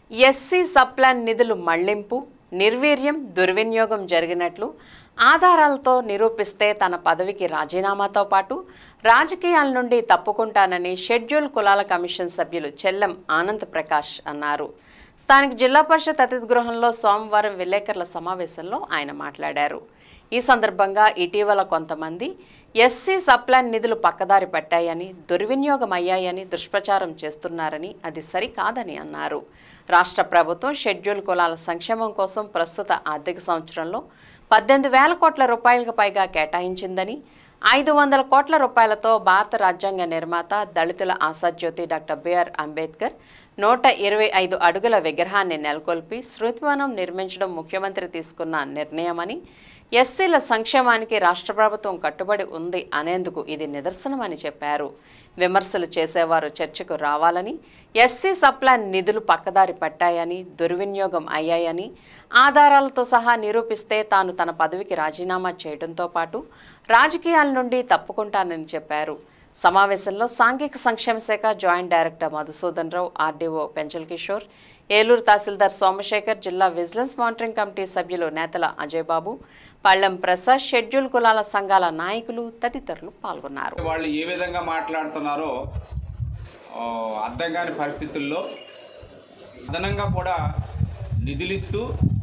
SC sub plan నిధులు మళ్లింపు నిర్వీర్యం దుర్వినియోగం జరిగినట్లు ఆధారాలతో నిరూపిస్తే తన పదవికి రాజీనామాతో పాటు రాజకీయాల నుండి తప్పుకుంటానని షెడ్యూల్ కులాల కమిషన్ సభ్యులు చెల్లం ఆనంద్ ప్రకాష్ అన్నారు స్థానిక జిల్లా పరిషత్ అతిథి గృహంలో సోమవారం విలేకరుల సమావేశంలో ఆయన మాట్లాడారు ఈ సందర్భంగా ఇటీవల కొంతమంది ఎస్సీ సప్లాన్ నిధులు పక్కదారి పట్టాయని దుర్వినియోగం అయ్యాయని దుష్ప్రచారం చేస్తున్నారని అది సరికాదని అన్నారు రాష్ట్ర ప్రభుత్వం షెడ్యూల్ కులాల సంక్షేమం కోసం ప్రస్తుత ఆర్థిక సంవత్సరంలో పద్దెనిమిది వేల కోట్ల రూపాయలకు పైగా కేటాయించిందని ఐదు వందల కోట్ల రూపాయలతో భారత రాజ్యాంగ నిర్మాత దళితుల ఆశాజ్యోతి డాక్టర్ బిఆర్ అంబేద్కర్ నూట ఇరవై ఐదు అడుగుల విగ్రహాన్ని నెలకొల్పి శృతివనం నిర్మించడం ముఖ్యమంత్రి తీసుకున్న నిర్ణయమని ఎస్సీల సంక్షేమానికి రాష్ట్ర ప్రభుత్వం కట్టుబడి ఉంది అనేందుకు ఇది నిదర్శనమని చెప్పారు విమర్శలు చేసేవారు చర్చకు రావాలని ఎస్సీ సప్లాన్ నిధులు పక్కదారి పట్టాయని దుర్వినియోగం అయ్యాయని ఆధారాలతో సహా నిరూపిస్తే తాను తన పదవికి రాజీనామా చేయడంతో పాటు రాజకీయాల నుండి తప్పుకుంటానని చెప్పారు సమావేశంలో సాంఘిక సంక్షేమ శాఖ joint director Madhusudan Rao RDO Penchal Kishore Eluru తహసీల్దార్ సోమశేఖర్ జిల్లా విజిలెన్స్ మానిటరింగ్ కమిటీ సభ్యులు నేతల అజయ్ బాబు పళ్ళెం ప్రసాద్ షెడ్యూల్ కులాల సంఘాల నాయకులు తదితరులు పాల్గొన్నారు వాళ్ళు ఏ విధంగా మాట్లాడుతున్నారో ఆ, అర్థం కాని పరిస్థితుల్లో అదనంగా కూడా నిధులిస్తూ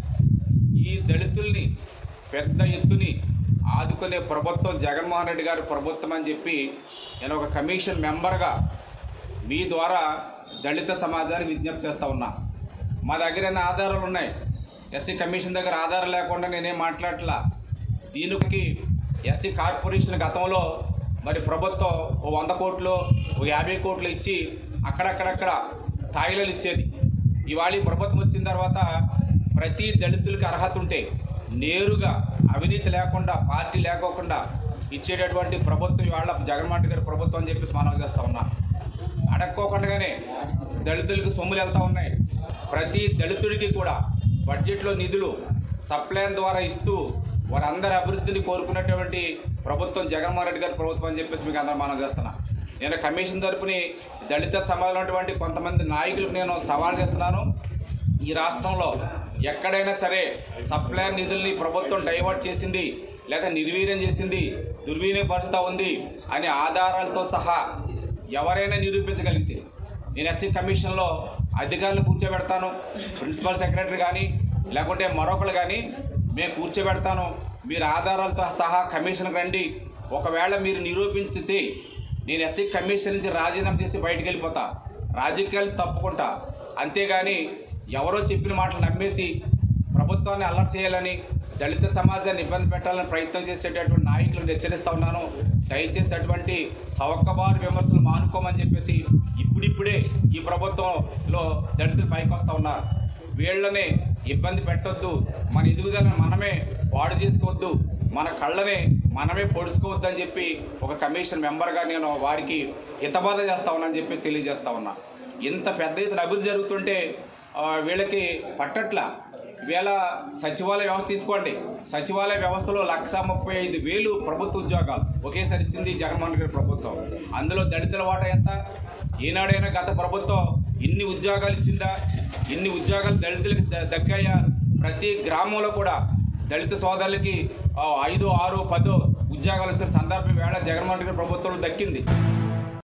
ఈ దళితుల్ని పెద్ద ఎత్తుని ఆదుకునే ప్రభుత్వం జగన్మోహన్ రెడ్డి గారి ప్రభుత్వం అని చెప్పి నేను ఒక కమిషన్ మెంబర్గా మీ ద్వారా దళిత సమాజానికి విజ్ఞప్తి చేస్తూ ఉన్నా మా దగ్గర అన్ని ఆధారాలు ఉన్నాయి ఎస్సీ కమిషన్ దగ్గర ఆధారం లేకుండా నేనేం మాట్లాడట్లా దీనికి ఎస్సీ కార్పొరేషన్ గతంలో మరి ప్రభుత్వం ఓ వంద కోట్లు ఓ యాభై కోట్లు ఇచ్చి అక్కడక్కడక్కడ తాయిలలు ఇచ్చేది ఇవాళ ఈ ప్రభుత్వం వచ్చిన తర్వాత ప్రతి దళితులకి అర్హత ఉంటే నేరుగా అవినీతి లేకుండా పార్టీ లేకోకుండా ఇచ్చేటటువంటి ప్రభుత్వం ఇవాళ జగన్మోహన్ రెడ్డి గారి ప్రభుత్వం అని చెప్పేసి మనవి చేస్తూ ఉన్నా అడక్కోకుండానే దళితులకు సొమ్ములు వెళ్తూ ఉన్నాయి ప్రతి దళితుడికి కూడా బడ్జెట్లో నిధులు సప్లైన్ ద్వారా ఇస్తూ వారందరి అభివృద్ధిని కోరుకున్నటువంటి ప్రభుత్వం జగన్మోహన్ రెడ్డి గారి ప్రభుత్వం అని చెప్పేసి మీకు అందరూ మనం చేస్తున్నా నేను కమిషన్ తరపుని దళిత సమాజంలో ఉన్నటువంటి కొంతమంది నాయకులకు నేను సవాల్ చేస్తున్నాను ఈ రాష్ట్రంలో ఎక్కడైనా సరే సప్లైర్ నిధుల్ని ప్రభుత్వం డైవర్ట్ చేసింది లేదా నిర్వీర్యం చేసింది దుర్వినియోగపరుస్తూ ఉంది అనే ఆధారాలతో సహా ఎవరైనా నిరూపించగలిగితే నేను ఎస్సీ కమిషన్లో అధికారులు కూర్చోబెడతాను ప్రిన్సిపల్ సెక్రటరీ కానీ లేకుంటే మరొకరు కానీ మేము కూర్చోబెడతాను మీరు ఆధారాలతో సహా కమిషన్కి రండి ఒకవేళ మీరు నిరూపించితే నేను ఎస్సీ కమిషన్ నుంచి రాజీనామా చేసి బయటికి వెళ్ళిపోతా రాజకీయాలు తప్పుకుంటా అంతేగాని ఎవరో చెప్పిన మాటలు నమ్మేసి ప్రభుత్వాన్ని అల్లరి చేయాలని దళిత సమాజాన్ని ఇబ్బంది పెట్టాలని ప్రయత్నం చేసేటటువంటి నాయకులను హెచ్చరిస్తా ఉన్నాను దయచేసి అటువంటి సవక్కబారు విమర్శలు మానుకోమని చెప్పేసి ఇప్పుడిప్పుడే ఈ ప్రభుత్వంలో దళితులు పైకి వస్తూ ఉన్నారు వీళ్ళని ఇబ్బంది పెట్టొద్దు మన ఎదుగుదలను మనమే పాడు చేసుకోవద్దు మన కళ్ళనే మనమే పొడుచుకోవద్దు అని చెప్పి ఒక కమిషన్ మెంబర్గా నేను వారికి హితబాధ చేస్తా ఉన్నానని చెప్పి తెలియజేస్తా ఉన్నా ఇంత పెద్ద ఎత్తున అభివృద్ధి జరుగుతుంటే ఆ, వీళ్ళకి పట్టట్ల వేళ సచివాలయ వ్యవస్థ తీసుకోండి సచివాలయ వ్యవస్థలో లక్ష ముప్పై ఐదు వేలు ప్రభుత్వ ఉద్యోగాలు ఒకేసారి ఇచ్చింది జగన్మోహన్ రెడ్డి ప్రభుత్వం అందులో దళితుల వాటా ఎంత ఈనాడైనా గత ప్రభుత్వం ఇన్ని ఉద్యోగాలు ఇచ్చిందా ఇన్ని ఉద్యోగాలు దళితులకు ద- దక్కాయా ప్రతి గ్రామంలో కూడా దళిత సోదరులకి ఆ, ఐదు ఆరు పదో ఉద్యోగాలు వచ్చిన సందర్భం వేళ జగన్మోహన్ రెడ్డి ప్రభుత్వంలో దక్కింది